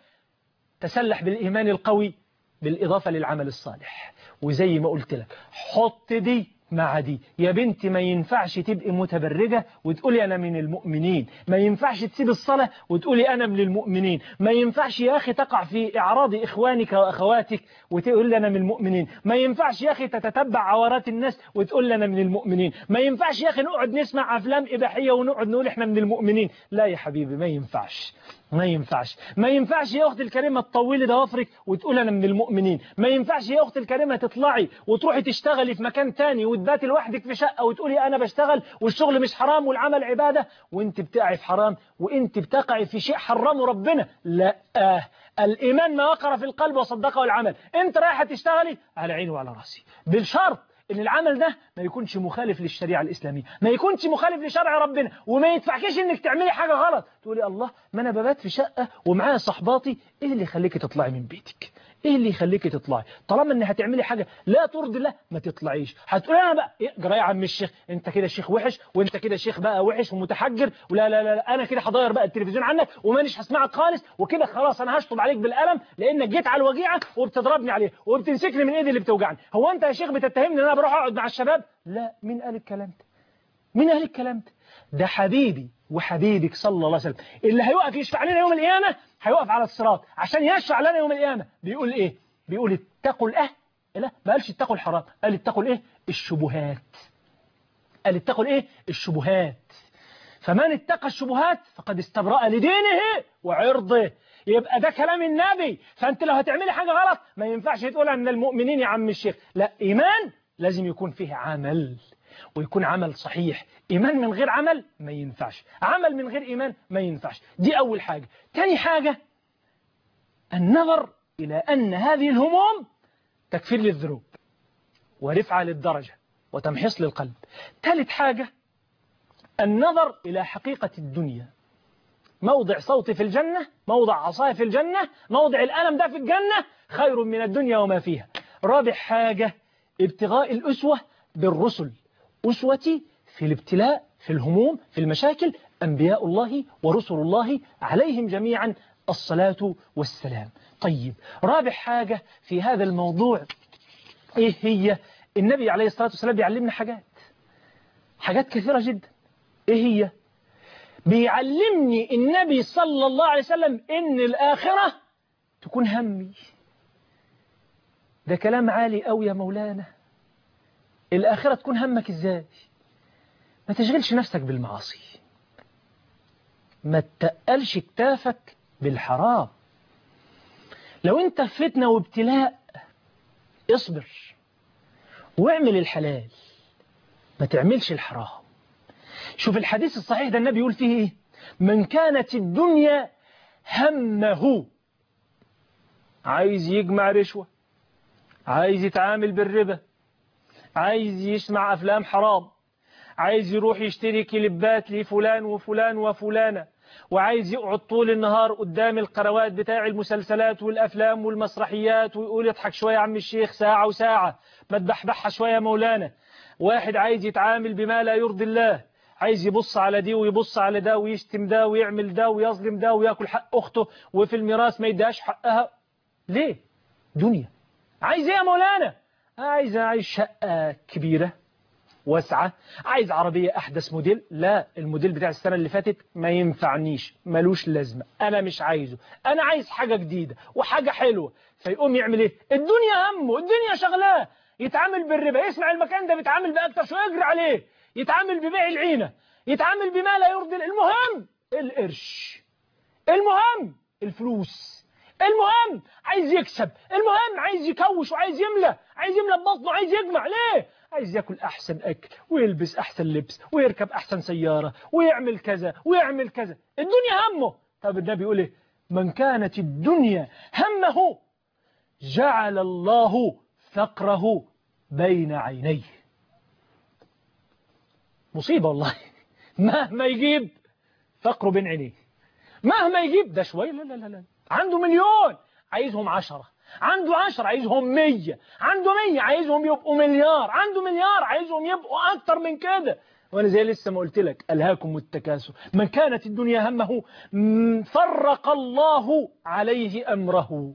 تسلح بالإيمان القوي بالإضافة للعمل الصالح وزي ما قلت لك حط دي مع دي يا بنتي ما ينفعش تبقي متبرجة وتقولي أنا من المؤمنين ما ينفعش تسيب الصلاة وتقولي أنا من المؤمنين ما ينفعش يا أخي تقع في إعراض إخوانك وأخواتك وتقول أنا من المؤمنين ما ينفعش يا أخي تتتبع عورات الناس وتقول أنا من المؤمنين ما ينفعش يا أخي نقعد نسمع أفلام إباحية ونقعد نقول إحنا من المؤمنين لا يا حبيبي ما ينفعش ما ينفعش ما ينفعش يا أختي الكريمة تطولي ضوافرك وتقول أنا من المؤمنين ما ينفعش يا أختي الكريمة تطلعي وتروحي تشتغلي في مكان تاني وتباتي لوحدك في شقة وتقولي أنا بشتغل والشغل مش حرام والعمل عبادة وانت بتقعي في حرام وانت بتقعي في شيء حرمه ربنا لا آه. الإيمان ما وقر في القلب وصدقه العمل انت رايحة تشتغلي على عيني وعلى راسي بالشرط ان العمل ده ما يكونش مخالف للشريعة الإسلامية ما يكونش مخالف لشرع ربنا وما يدفعكيش انك تعملي حاجة غلط تقولي الله ما انا ببات في شقة ومعايا صحباتي ايه اللي يخليكي تطلعي من بيتك ايه اللي يخليكي تطلعي طالما ان هتعملي حاجة لا ترضي الله ما تطلعيش هتقولي انا بقى إيه جرايه يا عم الشيخ انت كده شيخ وحش وانت كده شيخ بقى وحش ومتحجر ولا لا لا, لا انا كده هضير بقى التلفزيون عنك ومانيش هسمعك خالص وكده خلاص انا هشطب عليك بالقلم لانك جيت على الوجيعه وبتضربني عليه وبتمسكني من ايدي اللي بتوجعني هو انت يا شيخ بتتهمني ان انا بروح اقعد مع الشباب لا مين قال الكلام ده مين قال الكلام ده ده حبيبي وحبيبك صلى الله عليه وسلم اللي هيوقف يشفع لنا يوم القيامه هيوقف على الصراط عشان يشفع لنا يوم القيامه بيقول ايه بيقول اتقوا الاه لا ما قالش اتقوا الحرام قال اتقوا الايه الشبهات قال اتقوا الايه الشبهات فمن اتقى الشبهات فقد استبرأ لدينه وعرضه يبقى ده كلام النبي فانت لو هتعملي حاجة غلط ما ينفعش تقول ان المؤمنين يا عم الشيخ لا ايمان لازم يكون فيه عمل ويكون عمل صحيح ايمان من غير عمل ما ينفعش عمل من غير ايمان ما ينفعش دي اول حاجة تاني حاجة النظر الى ان هذه الهموم تكفير للذنوب ورفعة للدرجة وتمحيص للقلب ثالث حاجة النظر إلى حقيقة الدنيا موضع صوتي في الجنة موضع عصاي في الجنة موضع الألم ده في الجنة خير من الدنيا وما فيها رابع حاجة ابتغاء الأسوة بالرسل أسوتي في الابتلاء في الهموم في المشاكل أنبياء الله ورسل الله عليهم جميعا الصلاة والسلام طيب رابع حاجة في هذا الموضوع إيه هي النبي عليه الصلاة والسلام بيعلمنا حاجات حاجات كثيرة جدا إيه هي بيعلمني النبي صلى الله عليه وسلم إن الآخرة تكون همي ده كلام عالي أوي يا مولانا الآخرة تكون همك إزاي ما تشغلش نفسك بالمعاصي ما تتقلش كتافك بالحرام لو انت في فتنة وابتلاء اصبر واعمل الحلال ما تعملش الحرام شوف الحديث الصحيح ده النبي يقول فيه ايه من كانت الدنيا همه عايز يجمع رشوة عايز يتعامل بالربا عايز يسمع أفلام حرام عايز يروح يشتري كليبات لفلان وفلان وفلانة وعايز يقعد طول النهار قدام القنوات بتاع المسلسلات والأفلام والمسرحيات ويقول يضحك شوية يا عم الشيخ ساعة وساعة ما تبحبحها شوية يا مولانا واحد عايز يتعامل بما لا يرضي الله عايز يبص على دي ويبص على ده ويشتم ده ويعمل ده ويظلم ده وياكل حق أخته وفي الميراث ما يديهاش حقها ليه دنيا عايز ايه يا مولانا عايز عايز شقة كبيرة واسعة عايز عربية أحدث موديل لا الموديل بتاع السنة اللي فاتت ما ينفعنيش ملوش لازمة أنا مش عايزه أنا عايز حاجة جديدة وحاجة حلوة فيقوم يعمل إيه الدنيا همه الدنيا شغلاه يتعامل بالربا يسمع المكان ده بيتعامل بأكتر شوية يجري عليه يتعامل ببيع العينة يتعامل بما لا يرضي المهم القرش المهم الفلوس المهم عايز يكسب المهم عايز يكوش وعايز يملى عايز يملى ببطنه عايز يجمع ليه عايز ياكل أحسن أكل ويلبس أحسن لبس ويركب أحسن سيارة ويعمل كذا ويعمل كذا الدنيا همه طب النبي يقول إيه من كانت الدنيا همه جعل الله فقره بين عينيه مصيبة والله مهما يجيب فقره بين عينيه مهما يجيب ده شوية لا لا لا لا عنده مليون عايزهم عشرة عنده عشرة عايزهم مية عنده مية عايزهم يبقوا مليار عنده مليار عايزهم يبقوا أكتر من كده وأنا زي لسه ما قلت لك ألهاكم التكاثر من كانت الدنيا همه فرق الله عليه أمره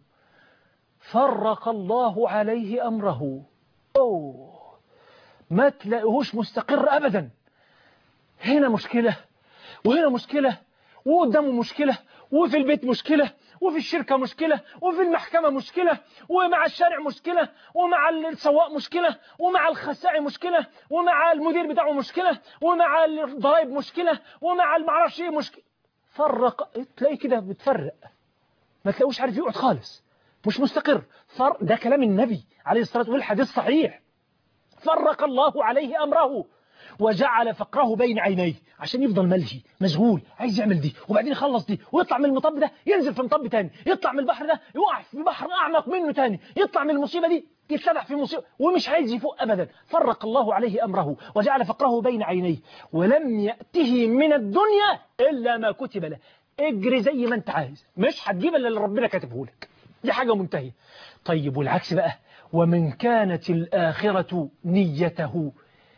فرق الله عليه أمره أوه ما تلاقيهوش مستقر أبدا هنا مشكلة وهنا مشكلة وقدامه مشكلة وفي البيت مشكلة وفي الشركة مشكلة وفي المحكمة مشكلة ومع الشارع مشكلة ومع السواق مشكلة ومع الخسائي مشكلة ومع المدير بتاعه مشكلة ومع الضرائب مشكلة ومع المعرفش ايه مشكلة فرق تلاقيه كده بتفرق ما تلاقوش عارف يقعد خالص مش مستقر فر... ده كلام النبي عليه الصلاة والسلام والحديث صحيح فرق الله عليه أمره وجعل فقره بين عينيه عشان يفضل ملهي مشغول عايز يعمل دي وبعدين يخلص دي ويطلع من المطب ده ينزل في مطب تاني يطلع من البحر ده يقع في بحر أعمق منه تاني يطلع من المصيبة دي يتسبح في مصيبة ومش عايز يفوق أبدا فرق الله عليه أمره وجعل فقره بين عينيه ولم يأته من الدنيا إلا ما كتب له اجري زي ما انت عايز مش هتجيب الا اللي ربنا كاتبه لك دي حاجة منتهية طيب والعكس بقى ومن كانت الآخرة نيته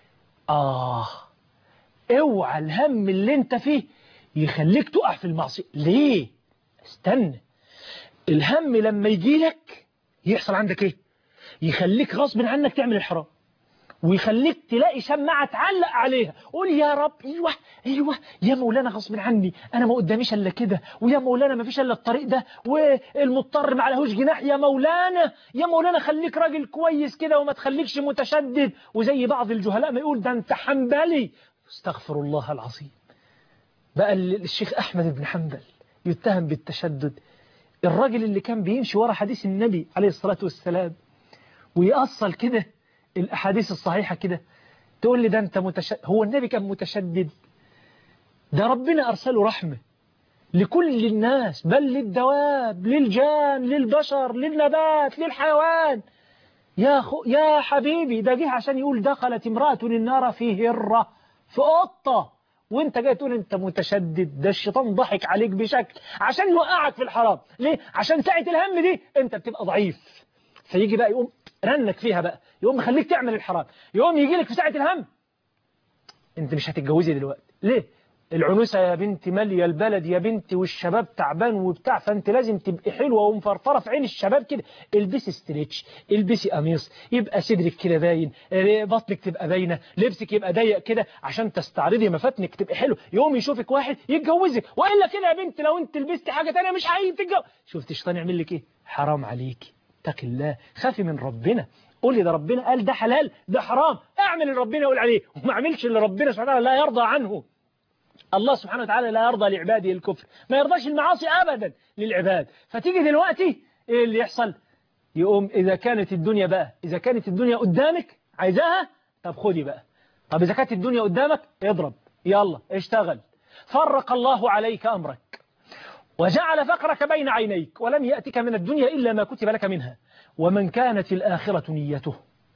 آه اوعى الهم اللي انت فيه يخليك تقع في المعصية ليه استنى الهم لما يجي لك يحصل عندك ايه يخليك غصب عنك تعمل الحرام ويخليك تلاقي شماعة تعلق عليها قول يا رب ايوه ايوه يا مولانا غصب عني انا ما قداميش الا كده ويا مولانا ما فيش الا الطريق ده والمضطر ما عليهوش جناح يا مولانا يا مولانا خليك راجل كويس كده وما تخليكش متشدد وزي بعض الجهلاء ما يقول ده انت حنبلي استغفر الله العظيم بقى الشيخ احمد بن حنبل يتهم بالتشدد الراجل اللي كان بيمشي ورا حديث النبي عليه الصلاة والسلام ويأصل كده الأحاديث الصحيحة كده تقول لي ده أنت متشدد هو النبي كان متشدد ده ربنا أرسله رحمة لكل الناس بل للدواب للجان للبشر للنبات للحيوان يا خو يا حبيبي ده جه عشان يقول دخلت امرأة النار في هرة في قطة وانت جاي تقول انت متشدد ده الشيطان ضحك عليك بشكل عشان يوقعك في الحرام ليه عشان ساعة الهم دي انت بتبقى ضعيف فيجي بقى يقوم رنك فيها بقى يقوم مخليك تعمل الحرام يقوم يجي لك في ساعة الهم انت مش هتتجوزي دلوقتي ليه العنوسة يا بنتي مالية البلد يا بنتي والشباب تعبان وبتاع فانت لازم تبقي حلوة ومفرفرة في عين الشباب كده البسي ستريتش البسي قميص يبقى صدرك كده باين بطنك تبقى باينة لبسك يبقى ضيق كده عشان تستعرضي مفاتنك تبقى حلو يوم يشوفك واحد يتجوزك والا كده يا بنت لو انت لبستي حاجة تانية مش هيتجوز شفت الشيطان يعمل لك ايه حرام عليكي اتق الله خافي من ربنا قول لي ده ربنا قال ده حلال ده حرام اعمل اللي ربنا يقول عليه وما اعملش اللي ربنا سبحانه وتعالى لا يرضى عنه الله سبحانه وتعالى لا يرضى لعباده الكفر ما يرضاش المعاصي أبدا للعباد فتيجي دلوقتي إيه اللي يحصل يقوم إذا كانت الدنيا بقى إذا كانت الدنيا قدامك عايزاها طب خدي بقى طب إذا كانت الدنيا قدامك اضرب يلا اشتغل فرق الله عليك أمرك وجعل فقرك بين عينيك ولم يأتك من الدنيا إلا ما كتب لك منها ومن كانت الآخرة نيته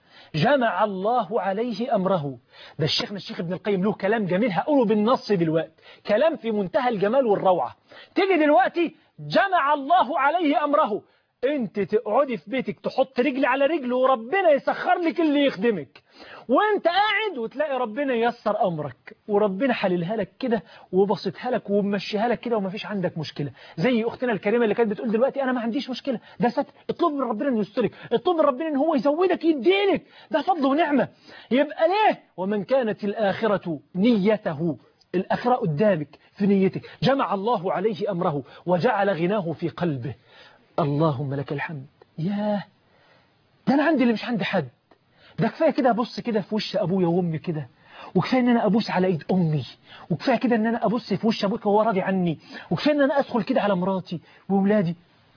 جمع الله عليه أمره ده الشيخنا الشيخ ابن القيم له كلام جميل هقوله بالنص دلوقتي كلام في منتهى الجمال والروعة تيجي دلوقتي جمع الله عليه أمره انت تقعدي في بيتك تحط رجل على رجل وربنا يسخر لك اللي يخدمك وانت قاعد وتلاقي ربنا ييسر امرك وربنا حللها لك كده وبسطها لك ومشيها لك كده ومفيش عندك مشكله زي اختنا الكريمه اللي كانت بتقول دلوقتي انا ما عنديش مشكله ده ستر اطلب من ربنا انه يسترك اطلب من ربنا ان هو يزودك يديلك ده فضل ونعمه يبقى ليه ومن كانت الاخره نيته الآخرة قدامك في نيتك جمع الله عليه أمره وجعل غناه في قلبه اللهم لك الحمد ياه ده أنا عندي اللي مش عند حد ده كفاية كده أبص كده في وش أبويا وأمي كده وكفاية ان انا ابوس على ايد امي وكفاية كده ان انا ابص في وش ابوك وهو راضي عني وكفاية ان انا ادخل كده على مراتي واولادي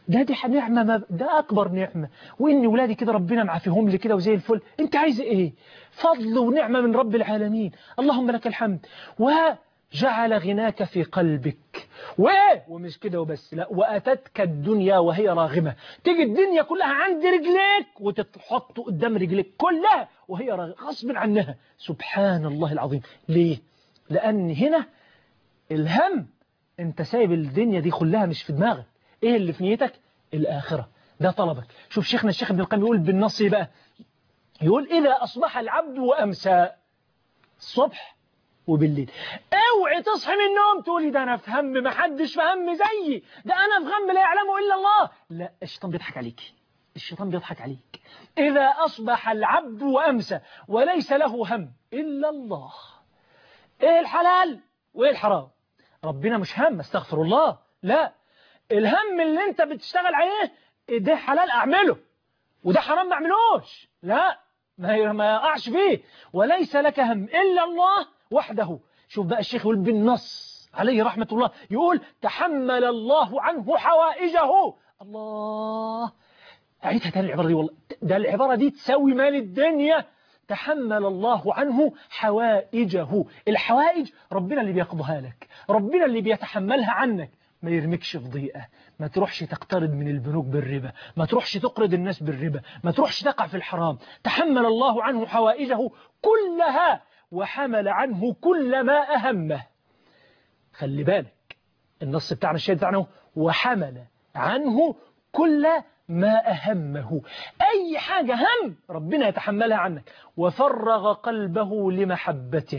ده دي نعمة ما ده أكبر نعمة وإن ولادي كده ربنا معافيهم لي كده وزي الفل أنت عايز إيه فضل ونعمة من رب العالمين اللهم لك الحمد وجعل غناك في قلبك و ومش كده وبس لا وأتتك الدنيا وهي راغمة تيجي الدنيا كلها عند رجليك وتتحط قدام رجليك كلها وهي راغمة غصب عنها سبحان الله العظيم ليه لأن هنا الهم انت سايب الدنيا دي كلها مش في دماغك ايه اللي في نيتك الآخرة ده طلبك شوف شيخنا الشيخ ابن القيم يقول بالنص بقى يقول إذا أصبح العبد وأمسى الصبح وبالليل اوعي تصحي من النوم تقولي ده انا في هم ما حدش في هم زيي ده انا في غم لا يعلمه الا الله لا الشيطان بيضحك عليك الشيطان بيضحك عليك اذا اصبح العبد وامسى وليس له هم الا الله ايه الحلال وايه الحرام ربنا مش هم استغفر الله لا الهم اللي انت بتشتغل عليه ده حلال اعمله وده حرام ما اعملوش لا ما ما يقعش فيه وليس لك هم الا الله وحده شوف بقى الشيخ يقول بالنص عليه رحمة الله يقول تحمل الله عنه حوائجه الله أعيدها تاني العبارة دي والله ده العبارة دي تساوي مال الدنيا تحمل الله عنه حوائجه الحوائج ربنا اللي بيقضها لك ربنا اللي بيتحملها عنك ما يرمكش في ضيقة ما تروحش تقترض من البنوك بالربا ما تروحش تقرض الناس بالربا ما تروحش تقع في الحرام تحمل الله عنه حوائجه كلها وحمل عنه كل ما أهمه خلي بالك النص بتاعنا الشيء بتاعنا وحمل عنه كل ما أهمه أي حاجة هم ربنا يتحملها عنك وفرغ قلبه لمحبته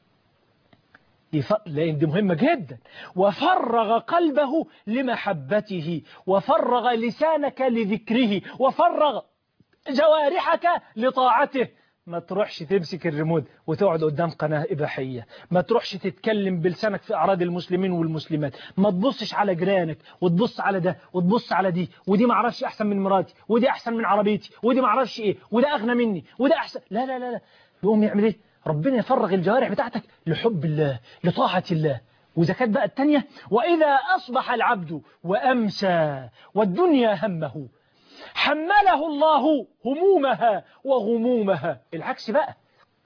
لأن دي مهمة جدا وفرغ قلبه لمحبته وفرغ لسانك لذكره وفرغ جوارحك لطاعته ما تروحش تمسك الريموت وتقعد قدام قناة إباحية ما تروحش تتكلم بلسانك في أعراض المسلمين والمسلمات ما تبصش على جيرانك وتبص على ده وتبص على دي ودي ما اعرفش أحسن من مراتي ودي أحسن من عربيتي ودي ما اعرفش إيه وده أغنى مني وده أحسن لا لا لا لا يقوم يعمل إيه ربنا يفرغ الجوارح بتاعتك لحب الله لطاعة الله وإذا كانت بقى التانية وإذا أصبح العبد وأمسى والدنيا همه حمله الله همومها وغمومها العكس بقى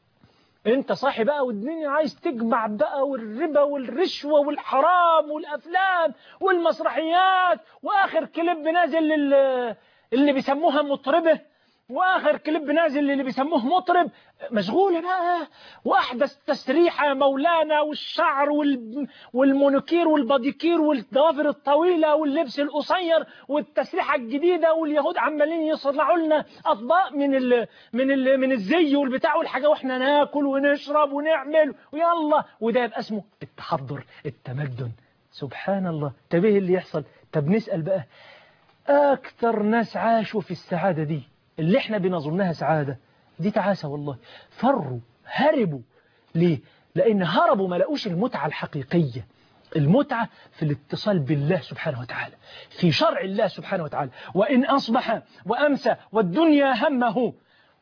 انت صاحي بقى والدنيا عايز تجمع بقى والربا والرشوة والحرام والأفلام والمسرحيات وآخر كليب نازل لل... اللي بيسموها مطربة واخر كليب نازل اللي بيسموه مطرب مشغولة بقى واحدث تسريحة يا مولانا والشعر وال... والمونوكير والباديكير والضوافر الطويلة واللبس القصير والتسريحة الجديدة واليهود عمالين يصنعوا لنا اطباق من ال... من ال... من الزي والبتاع والحاجة واحنا ناكل ونشرب ونعمل ويلا وده يبقى اسمه التحضر التمدن سبحان الله طب ايه اللي يحصل طب نسأل بقى اكتر ناس عاشوا في السعادة دي اللي احنا بنظنها سعادة دي تعاسة والله فروا هربوا ليه؟ لأن هربوا ما لقوش المتعة الحقيقية المتعة في الاتصال بالله سبحانه وتعالى في شرع الله سبحانه وتعالى وإن أصبح وأمسى والدنيا همه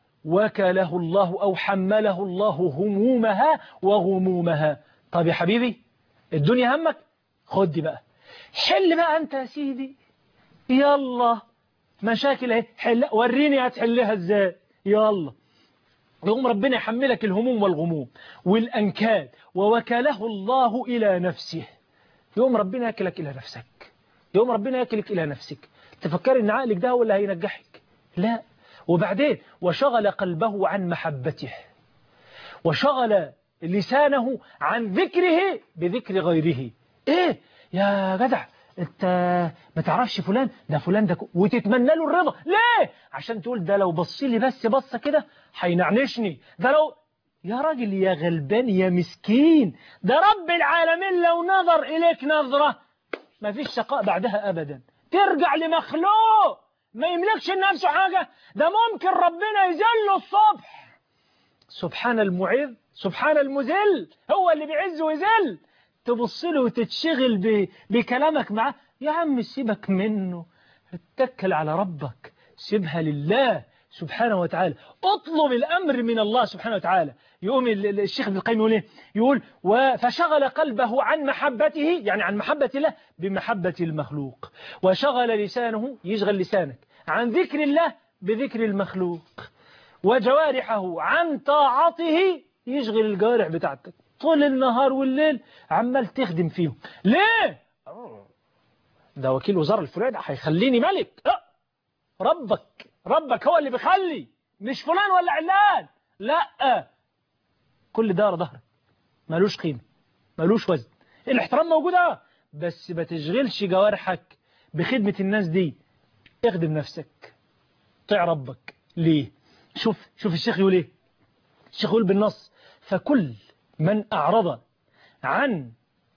وكله الله أو حمله الله همومها وغمومها طب يا حبيبي الدنيا همك خد دي بقى حل بقى أنت يا سيدي يلا مشاكل اهي حل وريني هتحلها ازاي يلا يقوم ربنا يحملك الهموم والغموم والأنكاد ووكله الله إلى نفسه يقوم ربنا يأكلك إلى نفسك يقوم ربنا يأكلك إلى نفسك تفكر إن عقلك ده هو اللي هينجحك لا وبعدين وشغل قلبه عن محبته وشغل لسانه عن ذكره بذكر غيره ايه يا جدع انت ما تعرفش فلان ده فلان ده وتتمنى له الرضا ليه عشان تقول ده لو بص لي بس بصه كده هينعنشني ده لو يا راجل يا غلبان يا مسكين ده رب العالمين لو نظر إليك نظرة ما فيش شقاء بعدها أبدا ترجع لمخلوق ما يملكش لنفسه حاجة ده ممكن ربنا يذله الصبح سبحان المعز سبحان المذل هو اللي بيعز ويذل تبص له وتتشغل بكلامك معاه يا عم سيبك منه اتكل على ربك سيبها لله سبحانه وتعالى اطلب الأمر من الله سبحانه وتعالى يقوم الشيخ ابن القيم يقول ايه يقول فشغل قلبه عن محبته يعني عن محبة الله بمحبة المخلوق وشغل لسانه يشغل لسانك عن ذكر الله بذكر المخلوق وجوارحه عن طاعته يشغل الجوارح بتاعتك طول النهار والليل عمال تخدم فيهم ليه ده وكيل وزارة الفلاني ده هيخليني ملك لا ربك ربك هو اللي بيخلي مش فلان ولا علان لا كل ده ظهرك ملوش قيمة ملوش وزن الاحترام موجود اه بس ما تشغلش جوارحك بخدمة الناس دي اخدم نفسك طيع ربك ليه شوف شوف الشيخ يقول ايه الشيخ يقول بالنص فكل من أعرض عن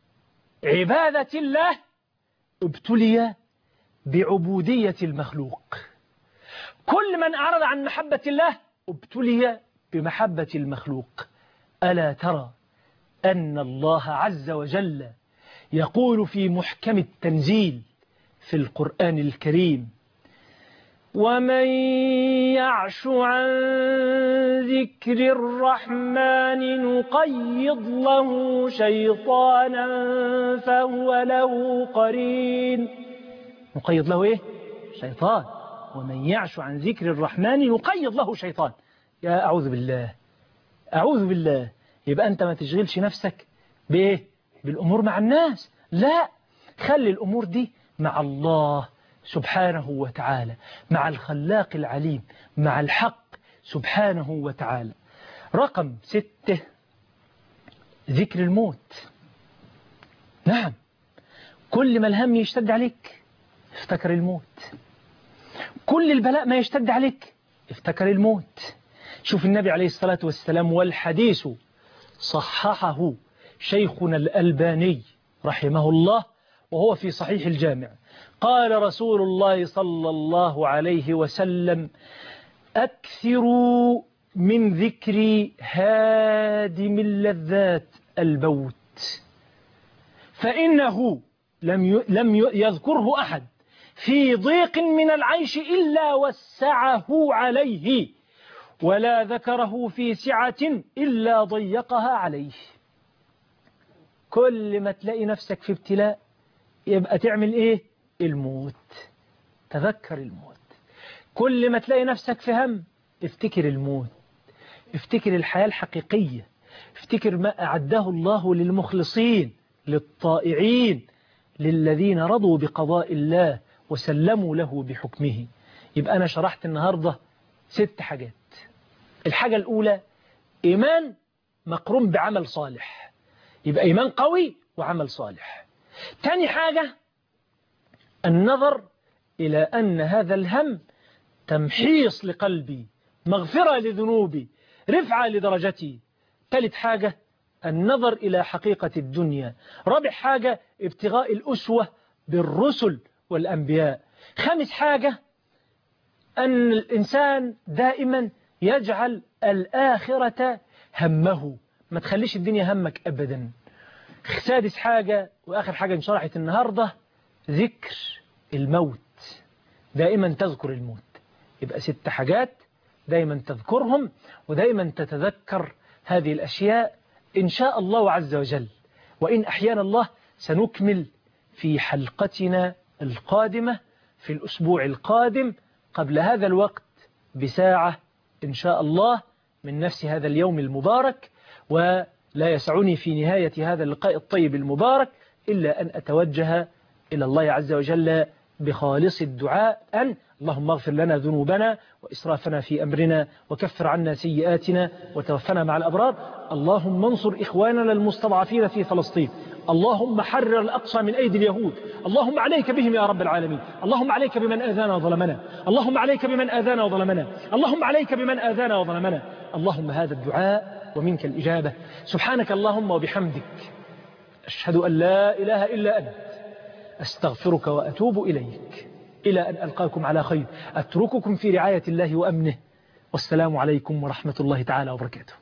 عبادة الله ابتلي بعبودية المخلوق كل من أعرض عن محبة الله ابتلي بمحبة المخلوق ألا ترى أن الله عز وجل يقول في محكم التنزيل في القرآن الكريم ومن يعش عن ذكر الرحمن نقيض له شيطانا فهو له قرين نقيض له ايه شيطان ومن يعش عن ذكر الرحمن نقيض له شيطان يا أعوذ بالله أعوذ بالله يبقى أنت ما تشغلش نفسك بإيه بالأمور مع الناس لا خلي الأمور دي مع الله سبحانه وتعالى مع الخلاق العليم مع الحق سبحانه وتعالى رقم ستة ذكر الموت نعم كل ما الهم يشتد عليك افتكر الموت كل البلاء ما يشتد عليك افتكر الموت شوف النبي عليه الصلاة والسلام والحديث صححه شيخنا الألباني رحمه الله وهو في صحيح الجامع قال رسول الله صلى الله عليه وسلم أكثروا من ذكر هادم اللذات الموت فإنه لم لم يذكره أحد في ضيق من العيش إلا وسعه عليه ولا ذكره في سعة إلا ضيقها عليه كل ما تلاقي نفسك في ابتلاء يبقى تعمل إيه الموت تذكر الموت كل ما تلاقي نفسك في هم افتكر الموت افتكر الحياة الحقيقية افتكر ما أعده الله للمخلصين للطائعين للذين رضوا بقضاء الله وسلموا له بحكمه يبقى أنا شرحت النهاردة ست حاجات الحاجة الأولى إيمان مقرون بعمل صالح يبقى إيمان قوي وعمل صالح تاني حاجة النظر إلى أن هذا الهم تمحيص لقلبي مغفرة لذنوبي رفعة لدرجتي ثالث حاجة النظر إلى حقيقة الدنيا رابع حاجة ابتغاء الأسوة بالرسل والأنبياء خامس حاجة أن الإنسان دائما يجعل الآخرة همه ما تخليش الدنيا همك أبدا سادس حاجة وآخر حاجة انشرحت النهاردة ذكر الموت دائما تذكر الموت يبقى ست حاجات دائما تذكرهم ودائما تتذكر هذه الأشياء إن شاء الله عز وجل وإن أحيانا الله سنكمل في حلقتنا القادمة في الأسبوع القادم قبل هذا الوقت بساعة إن شاء الله من نفس هذا اليوم المبارك ولا يسعني في نهاية هذا اللقاء الطيب المبارك إلا أن أتوجه إلى الله عز وجل بخالص الدعاء أن اللهم اغفر لنا ذنوبنا وإسرافنا في أمرنا وكفر عنا سيئاتنا وتوفنا مع الأبرار اللهم انصر إخواننا المستضعفين في فلسطين اللهم حرر الأقصى من أيدي اليهود اللهم عليك بهم يا رب العالمين اللهم عليك بمن آذانا وظلمنا اللهم عليك بمن آذانا وظلمنا اللهم عليك بمن آذانا وظلمنا اللهم هذا الدعاء ومنك الإجابة سبحانك اللهم وبحمدك أشهد أن لا إله إلا أنت أستغفرك وأتوب إليك إلى أن ألقاكم على خير أترككم في رعاية الله وأمنه والسلام عليكم ورحمة الله تعالى وبركاته